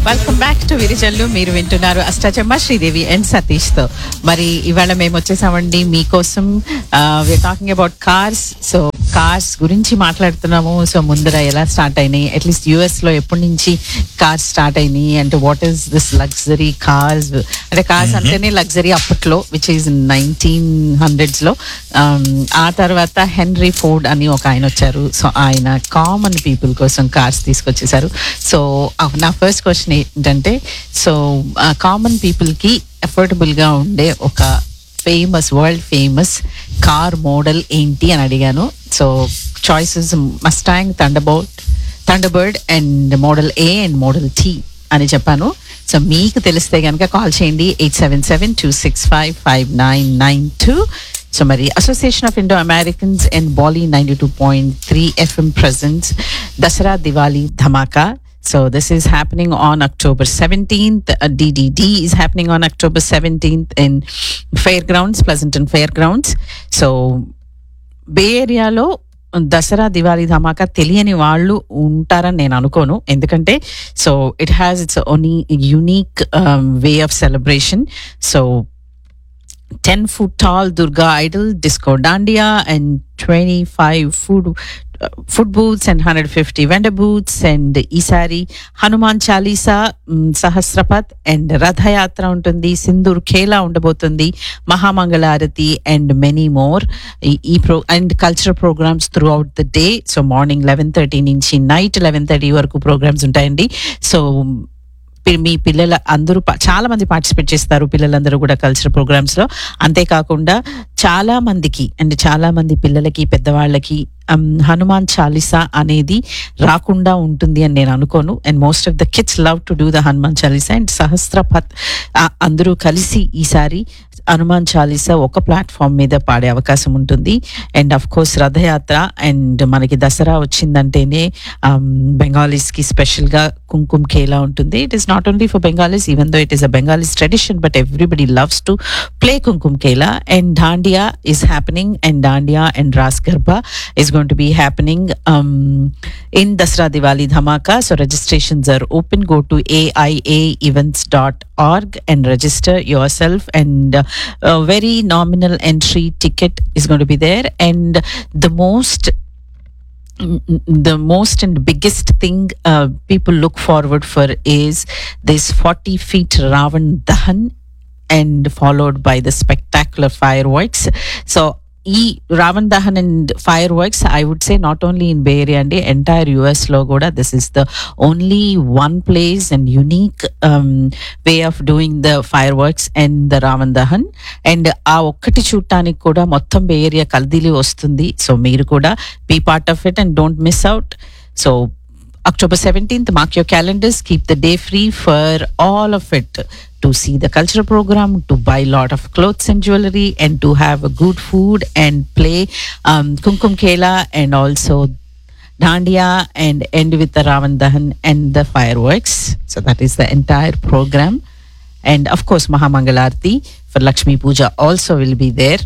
Welcome back to విరిజల్లు మీరు వింటున్నారు Ashta Chamma Sridevi and Satish తో మరి ఇవాళ మేము వచ్చేసామండి మీకోసం we're talking about cars so cars గురించి మాట్లాడుతున్నాము సో ముందర ఎలా స్టార్ట్ అయినాయి అట్లీస్ట్ యుఎస్ లో ఎప్పటి నుంచి కార్స్ స్టార్ట్ అయినాయి అంటే what is this luxury cars అంటే కార్స్ అంటేనే లగ్జరీ అప్పట్లో విచ్ ఈస్ నైన్టీన్ హండ్రెడ్స్ లో Um, ఆ తర్వాత హెన్రీ ఫోర్డ్ అని ఒక ఆయన వచ్చారు సో ఆయన కామన్ పీపుల్ కోసం కార్స్ తీసుకొచ్చేసారు సో నా ఫస్ట్ క్వశ్చన్ ఏంటంటే సో కామన్ పీపుల్కి గా ఉండే ఒక famous world famous car model ఏంటి అని అడిగాను so choices Mustang Thunderbolt Thunderbird and model A and model T అని చెప్పాను సో మీకు తెలిస్తే కనుక కాల్ చేయండి eight seven seven two six five five nine nine two so మరి association of Indo Americans and Bolly ninety two point three FM presents Dasara Diwali Dhamaka So this is happening on October 17th. Uh, DDD is happening on October 17th in Fairgrounds, Pleasanton Fairgrounds. So Bay ఏరియాలో దసరా దివాళీ ధమాకా తెలియని వాళ్ళు ఉంటారని నేను అనుకోను ఎందుకంటే so it has its own unique way of celebration so 10 foot tall Durga idol, disco dandiya, and 25 food uh, food booths and 150 vendor booths and Isari, Hanuman Chalisa, mm, Sahasrapat and Radhayatra ఉంటుంది సింధూర్ ఖేలా ఉండబోతుంది మహామంగళారతి and many more ఈ ప్రో and cultural programmes throughout the day so morning eleven thirty నుంచి night eleven thirty వరకు programmes ఉంటాయండి so పి- మీ పిల్లల అందరూ పా- చాలా మంది పార్టిసిపేట్ చేస్తారు పిల్లలందరూ కూడా కల్చరల్ ప్రోగ్రామ్స్ లో అంతేకాకుండా చాలా మందికి అండ్ చాలా మంది పిల్లలకి పెద్దవాళ్ళకి um, హనుమాన్ చాలీసా అనేది రాకుండా ఉంటుంది అని నేను అనుకోను and most of the kids love to do the Hanuman Chalisa and Sahasrapath ఆ, అందరూ కలిసి ఈసారి హనుమాన్ చాలీసా ఒక ప్లాట్ఫామ్ మీద పాడే అవకాశం ఉంటుంది and of course Rath Yatra and మనకి దసరా వచ్చిందంటేనే బెంగాలీస్ కి స్పెషల్ గా కుంకుమ్ ఖేలా ఉంటుంది it is not only for Bengalis even though it is a Bengalis tradition but everybody loves to play Kumkum ఖేలా and Dandiya is happening and Dandiya and Ross Garba is going to be happening in Dasara Diwali Dhamaka so registrations are open go to aiaevents.org and register yourself and uh, a very nominal entry ticket is going to be there and the most the most and biggest thing uh, people look forward for is this 40 feet Ravan Dahan and followed by the spectacular fireworks. So ఈ Ravan Dahan and fireworks I would say not only in Bay Area అండి entire US లో కూడా this is the only one place and unique way of doing the fireworks and the Ravan Dahan and uh ఒక్కటి చూడటానికి కూడా మొత్తం బే area కల్దీలి వస్తుంది so మీరు కూడా be part of it and don't miss out so October 17th, mark your calendars, keep the day free for all of it to see the cultural program, to buy a lot of clothes and jewelry, and to have a good food and play um, Kumkum Kela and also Dandiya and end with the Ravan Dahan and the fireworks. So that is the entire program. And of course, Mahamangalarti for Lakshmi Puja also will be there.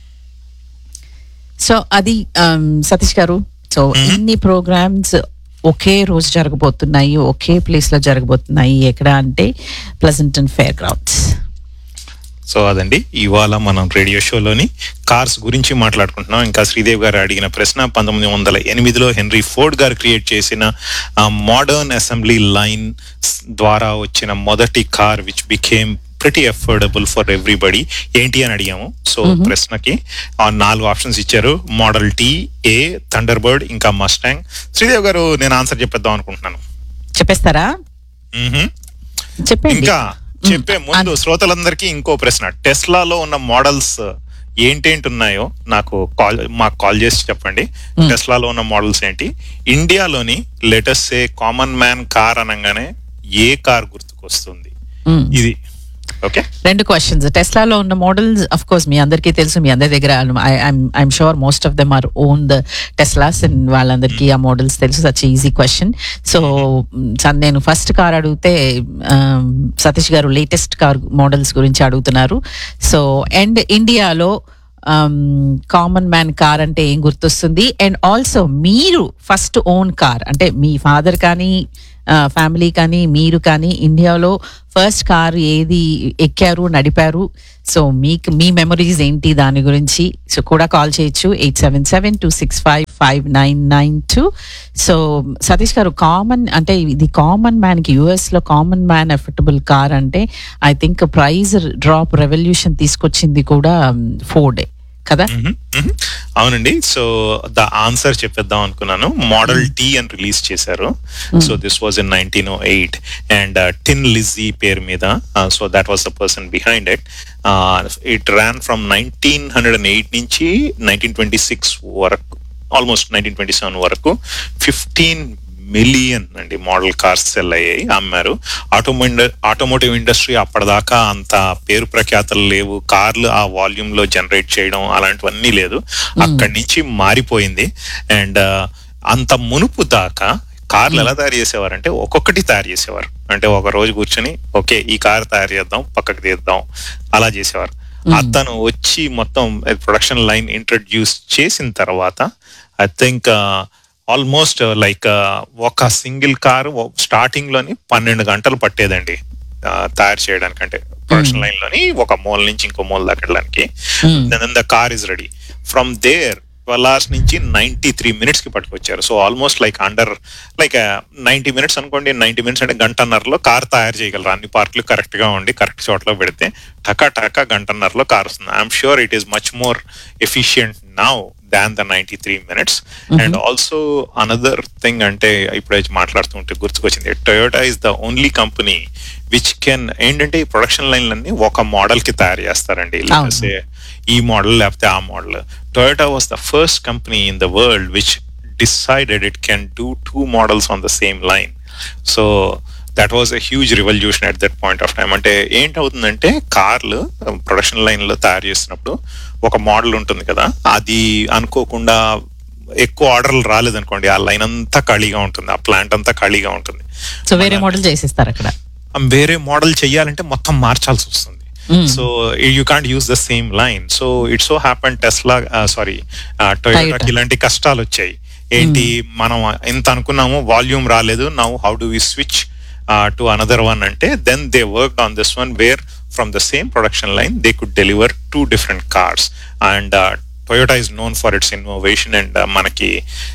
So అది సతీష్ గారు so ఇన్ని programmes ఒకే రోజు జరగబోతున్నాయి ఒకే place లో జరగబోతున్నాయి ఎక్కడ అంటే ప్లజంటన్ fair grounds so అదండి ఇవాళ మనం రేడియో షోలోని కార్స్ గురించి మాట్లాడుకుంటున్నాం ఇంకా శ్రీదేవ్ గారు అడిగిన ప్రశ్న పంతొమ్మిది వందల ఎనిమిదిలో హెన్రీ ఫోర్డ్ గారు క్రియేట్ చేసిన మోడర్న్ అసెంబ్లీ లైన్ ద్వారా వచ్చిన మొదటి car which became pretty affordable for everybody ఏంటి అని అడిగాము సో ప్రశ్నకి ఆ నాలుగు ఆప్షన్స్ ఇచ్చారు model T A Thunderbird ఇంకా మస్టాంగ్ శ్రీదేవ్ గారు నేను ఆన్సర్ చెప్పేద్దాం అనుకుంటున్నాను చెప్పేస్తారా మ్హూ. చెప్పండి ఇంకా చెప్పే ముందు శ్రోతలందరికీ ఇంకో ప్రశ్న టెస్లాలో ఉన్న మోడల్స్ ఏంటేంటి ఉన్నాయో నాకు కాల్ మాకు కాల్ చేసి చెప్పండి టెస్లాలో ఉన్న మోడల్స్ ఏంటి ఇండియాలోని లేటెస్ట్ ఏ కామన్ మ్యాన్ కార్ అనగానే ఏ కార్ గుర్తుకొస్తుంది మ్మ్. ఇది ఓకే రెండు క్వశ్చన్స్ టెస్లాలో ఉన్న మోడల్స్ అఫ్ కోర్స్ మీ అందరికీ తెలుసు మీ అందరి దగ్గర I'm sure most of them are own the Teslas and వాళ్ళందరికీ ఆ మోడల్స్ తెలుసు సచ్ ఈజీ క్వశ్చన్ సో నేను ఫస్ట్ కార్ అడిగితే um, Satish garu latest car models గురించి అడుగుతున్నారు సో అండ్ ఇండియాలో కామన్ మ్యాన్ కార్ అంటే ఏం గుర్తొస్తుంది అండ్ ఆల్సో మీరు ఫస్ట్ ఓన్ కార్ అంటే మీ ఫాదర్ కానీ ఫ్యామిలీ కానీ మీరు కానీ ఇండియాలో ఫస్ట్ కార్ ఏది ఎక్కారు నడిపారు సో మీకు మీ మెమరీస్ ఏంటి దాని గురించి సో కూడా కాల్ చేయొచ్చు eight seven seven two six five five nine nine two so Satish garu common అంటే ఇది కామన్ మ్యాన్ కి యుఎస్ లో కామన్ మ్యాన్ ఎఫర్టబుల్ కార్ అంటే I think price drop revolution తీసుకొచ్చింది కూడా ఫోర్డే కదా మ్మ్, మ్మ్. అవునండి సో ద ఆన్సర్ చెప్పేద్దాం అనుకున్నాను మోడల్ టీ అని రిలీజ్ చేశారు so this was in nineteen O eight and tin Lizzie పేరు మీద so that was the person behind it it ran from nineteen hundred and eight నుంచి nineteen twenty six వరకు almost nineteen twenty seven వరకు fifteen million అండి model cars sell అయ్యాయి అమ్మారు ఆటోమో automotive industry అప్పటిదాకా అంత పేరు ప్రఖ్యాతలు లేవు కార్లు ఆ వాల్యూమ్ లో జనరేట్ చేయడం అలాంటివన్నీ లేదు అక్కడి నుంచి మారిపోయింది అండ్ అంత మునుపు దాకా కార్లు ఎలా తయారు చేసేవారంటే ఒక్కొక్కటి తయారు చేసేవారు అంటే ఒక రోజు కూర్చొని ఓకే ఈ కార్ తయారు చేద్దాం పక్కకు తీద్దాం అలా చేసేవారు అతను వచ్చి మొత్తం ప్రొడక్షన్ లైన్ ఇంట్రడ్యూస్ చేసిన తర్వాత ఐ థింక్ ఆల్మోస్ట్ లైక్ ఒక సింగిల్ కారు స్టార్టింగ్ లోని పన్నెండు గంటలు పట్టేదండి ఆ, తయారు చేయడానికి అంటే ప్రొడక్షన్ లైన్ లోని ఒక మూల నుంచి ఇంకో మూల దాకా వెళ్ళడానికి then the car is ready from there twelve hours నుంచి నైన్టీ త్రీ మినిట్స్ కి పట్టుకొచ్చారు so almost like under like ninety minutes అనుకోండి నైన్టీ మినిట్స్ అంటే గంటన్నరలో కార్ తయారు చేయగలరు అన్ని పార్ట్లు కరెక్ట్ గా ఉండి కరెక్ట్ చోట్ల పెడితే టకా టకా గంటన్నరలో కార్ వస్తుంది I'm sure it is much more efficient now than the ninety three minutes and also another thing అంటే ఇప్పుడు మాట్లాడుతుంటే గుర్తుకొచ్చింది Toyota is the only company which can ఏంటంటే ఈ ప్రొడక్షన్ లైన్లన్నీ ఒక మోడల్ కి తయారు చేస్తారండి అవును. Say, ఈ మోడల్ లేకపోతే ఆ model Toyota was the first company in the world which decided it can do two models on the same line so that was a huge revolution at that point of time అంటే ఏంటవుతుందంటే కార్లు production line లో తయారు చేసినప్పుడు ఒక model ఉంటుంది కదా అది అనుకోకుండా ఎక్కువ ఆర్డర్లు రాలేదనుకోండి ఆ లైన్ అంతా ఖాళీగా ఉంటుంది ఆ ప్లాంట్ అంతా ఖాళీగా ఉంటుంది సో వేరే మోడల్ చేసేస్తారు అక్కడ ఆ వేరే మోడల్ చెయ్యాలంటే మొత్తం మార్చాల్సి వస్తుంది Mm. So you can't use the same line so it so happen Tesla sorry టొయోటాకి Toyota. ఇలాంటి కష్టాలు వచ్చాయి ఏంటి మనం ఎంత అనుకున్నాము వాల్యూమ్ రాలేదు now how do we switch to another one అంటే then they work on this one where from the same production line they could deliver two different cars and Toyota is known for its innovation and మనకి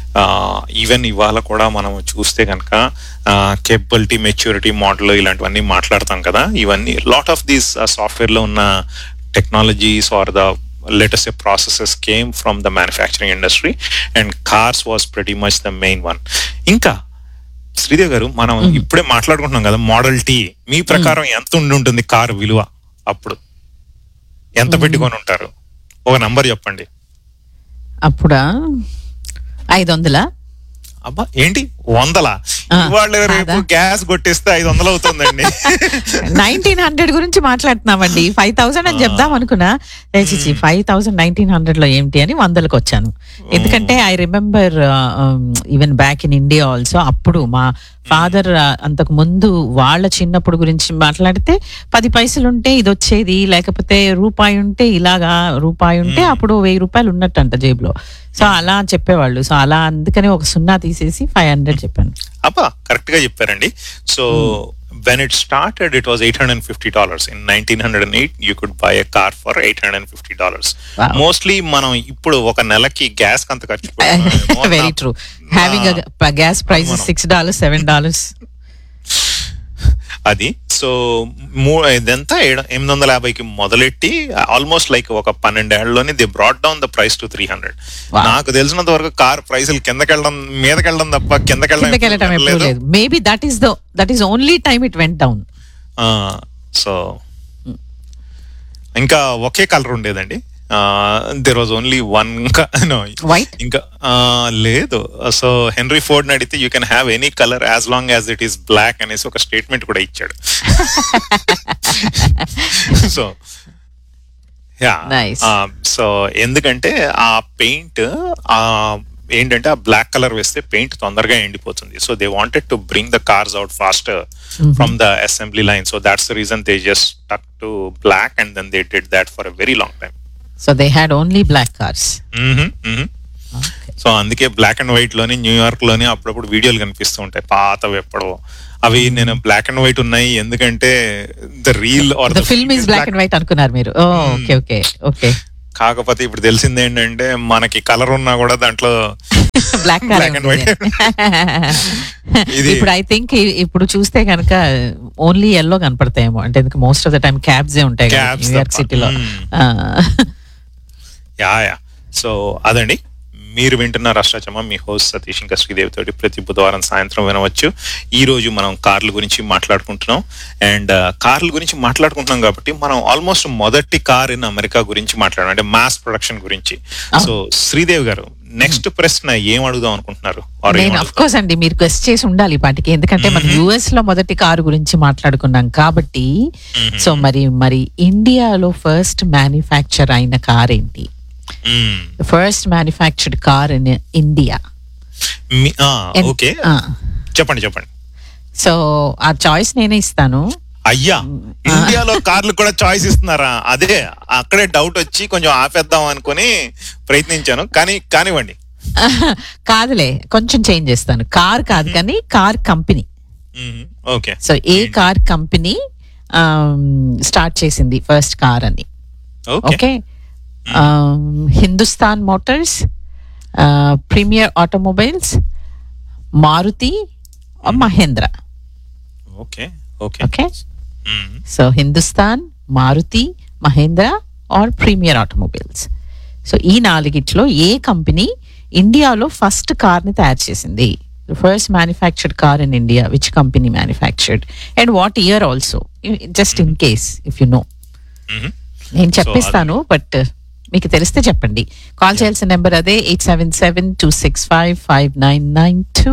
even ఇవాళ కూడా మనం చూస్తే కనుక capability maturity model ఇలాంటివన్నీ మాట్లాడతాం కదా ఇవన్నీ లాట్ ఆఫ్ దీస్ సాఫ్ట్వేర్ లో ఉన్న technologies are the latest processes came from the manufacturing industry and cars was pretty much the main one ఇంకా శ్రీదేవ్ గారు మనం ఇప్పుడే మాట్లాడుకుంటున్నాం కదా మోడల్ టీ మీ ప్రకారం ఎంత ఉండి ఉంటుంది కారు విలువ అప్పుడు ఎంత పెట్టుకొని ఉంటారు ఒక నంబర్ చెప్పండి అప్పుడా ఐదు వందలా అబ్బా ఏంటి వందల ఆ, ఇవాళ రేపు కాదా? గ్యాస్ కొట్టేస్తే ఐదు వందలు అవుతుందండి నైన్టీన్ హండ్రెడ్ గురించి మాట్లాడుతున్నామండి ఫైవ్ థౌసండ్ అని చెప్దాం అనుకున్నా లేచి ఫైవ్ థౌసండ్ నైన్టీన్ హండ్రెడ్ లో ఏంటి అని వందలకు వచ్చాను ఎందుకంటే I remember even back in India also అప్పుడు మా ఫాదర్ అంతకు ముందు వాళ్ళ చిన్నప్పుడు గురించి మాట్లాడితే పది పైసలు ఉంటే ఇది వచ్చేది లేకపోతే రూపాయి ఉంటే ఇలాగా రూపాయి ఉంటే అప్పుడు వెయ్యి రూపాయలు ఉన్నట్టంట జేబులో సో అలా చెప్పేవాళ్ళు సో అలా అందుకని ఒక సున్నా తీసేసి ఫైవ్ హండ్రెడ్ చెప్పాను అబ్బా కరెక్ట్ గా చెప్పారండి so when it started it was eight hundred and fifty dollars in nineteen hundred and eight you could buy a car for eight hundred and fifty dollars Wow. Mostly మనం ఇప్పుడు ఒక నెలకి gas అంత ఖర్చు పెడుతున్నామేమో. Very నా- true having gas price six dollars seven dollars అది so మూ ఇదంతా ఏడు- ఎనిమిది వందల యాభైకి మొదలెట్టి ఆల్మోస్ట్ లైక్ ఒక పన్నెండేళ్లలోనే the brought down the price to three hundred Wow. నాకు తెలిసినంత వరకు కార్ ప్రైసులు కిందకెళ్ళడం మీదకెళ్ళడం తప్ప కిందకెళ్ళడం కిందకి వెళ్ళటం ఎప్పుడు ఎప్పుడు లేదు. లేదు maybe that is the that is only time it went down so ఇంకా ఒకే కలర్ ఉండేదండి there was only one White? ఇంకా ఆ, లేదు సో హెన్రీ ఫోర్డ్ అడిగితే you can have any colour as long as it is black అనేసి ఒక statement కూడా ఇచ్చాడు సో యా Nice. సో ఎందుకంటే ఆ పెయింట్ ఆ ఏంటంటే ఆ బ్లాక్ కలర్ వేస్తే పెయింట్ తొందరగా ఎండిపోతుంది so they wanted to bring the cars out fast from the assembly line so that's the reason they just stuck to black and then they did that for a very long time so they had only black cars so అందుకే black and white లోని New York లోని అప్పుడప్పుడు వీడియోలు కనిపిస్తూ ఉంటాయి పాతవి ఎప్పుడో అవి నేను బ్లాక్ అండ్ వైట్ ఉన్నాయి ఎందుకంటే the reel or the film is black and white అనుకున్నారు మీరు ఓకే ఓకే ఓకే కాకపోతే ఇప్పుడు తెలిసింది ఏంటంటే మనకి కలర్ ఉన్నా కూడా దాంట్లో బ్లాక్ Black and white. ఇది- ఇప్పుడు ఐ థింక్ ఇప్పుడు చూస్తే కనుక ఓన్లీ ఎల్లో కనపడతాయేమో అంటే most of the time cabs ఏ ఉంటాయి కదా Cabs న్యూయార్క్ తప్ప. సిటీలో Hmm. యా యా సో అదండి మీరు వింటున్న రాష్ట్రచమ్మ మీ హోస్ట్ సతీష్ ఇంకా శ్రీదేవి తోటి ప్రతి బుధవారం సాయంత్రం వినవచ్చు ఈ రోజు మనం కార్ల గురించి మాట్లాడుకుంటున్నాం అండ్ కార్ల గురించి మాట్లాడుకుంటున్నాం కాబట్టి మనం ఆల్మోస్ట్ మొదటి కార్ ఇన్ అమెరికా గురించి మాట్లాడాం అంటే మాస్ ప్రొడక్షన్ గురించి సో శ్రీదేవి గారు నెక్స్ట్ ప్రశ్న ఏం అడుగుదాం అనుకుంటున్నారు Or ఏం నేను అఫ్ అడుగుదాం? కోర్స్ అండి మీరు గెస్ట్ చేసి ఉండాలి ఈ పాటికి ఎందుకంటే మనం యుఎస్ లో మొదటి కారు గురించి మాట్లాడుకున్నాం కాబట్టి సో మరి మరి ఇండియాలో ఫస్ట్ మ్యానుఫ్యాక్చర్ అయిన కార్ ఏంటి మ్మ్. First manufactured car in India మీ- ఆ, ఓకే చెప్పండి చెప్పండి సో ఆ చాయిస్ నేనే ఇస్తాను అయ్యా ఇండియాలో కార్లు కూడా చాయిస్ ఇస్తున్నారా అదే అక్కడే డౌట్ వచ్చి కొంచెం ఆపేద్దాం అనుకుని ప్రయత్నించాను కానీ కానివ్వండి కాదులే కొంచెం చేంజ్ చేస్తాను కార్ కాదు కానీ కార్ కంపెనీ మ్మ్. ఓకే సో ఏ కార్ కంపెనీ స్టార్ట్ చేసింది ఫస్ట్ కార్ అని okay okay Hindustan Motors Premier Automobiles Maruti Mahindra okay okay okay మ్మ్. So Hindustan Maruti Mahindra or Premier Automobiles so ఈ నాలుగిట్లో ఏ కంపెనీ ఇండియాలో ఫస్ట్ కార్ ని తయారు చేసింది first manufactured car in India which company manufactured and what year also just in case if you know మ్మ్. నేను చెప్పిస్తాను బట్ మీకు తెలిస్తే చెప్పండి కాల్ చేయాల్సిన నెంబర్ అదే eight seven seven two six five five nine nine two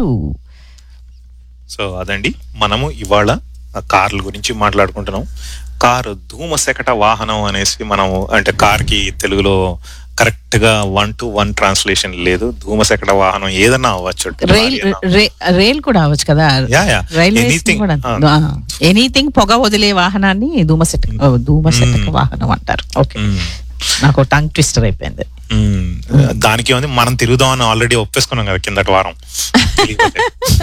so అదండి మనము ఇవాళ ఆ కార్ల గురించి మాట్లాడుకుంటున్నాం కారు ధూమశకట వాహనం అనేసి మనం అంటే కార్ కి తెలుగులో కరెక్ట్ గా వన్ టు వన్ ట్రాన్స్లేషన్ లేదు ధూమశకట వాహనం ఏదన్నా అవ్వచ్చు రైల్ రైల్ కూడా అవ్వచ్చు కదా యా యా రైల్వేస్ ఎనీథింగ్ కూడా ఎనీథింగ్ పొగ వదిలే వాహనాన్ని ధూమశట ధూమశతక వాహనం అంటారు ఓకే నాకు టంగ్ ట్విస్టర్ అయిపోయింది దానికి ఉంది మనం తిరుగుదాం అని ఆల్రెడీ ఒప్పేసుకున్నాం కదా కిందటి వారం తెలియకపోతే.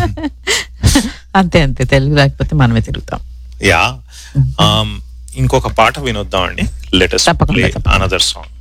అంతే అంతే తెలుగు లేకపోతే మనమే తిరుగుతాం యా ఇంకొక పాట వినొద్దాం అండి లెటెస్ట్ తప్పకుండా, తప్పకుండా. Another song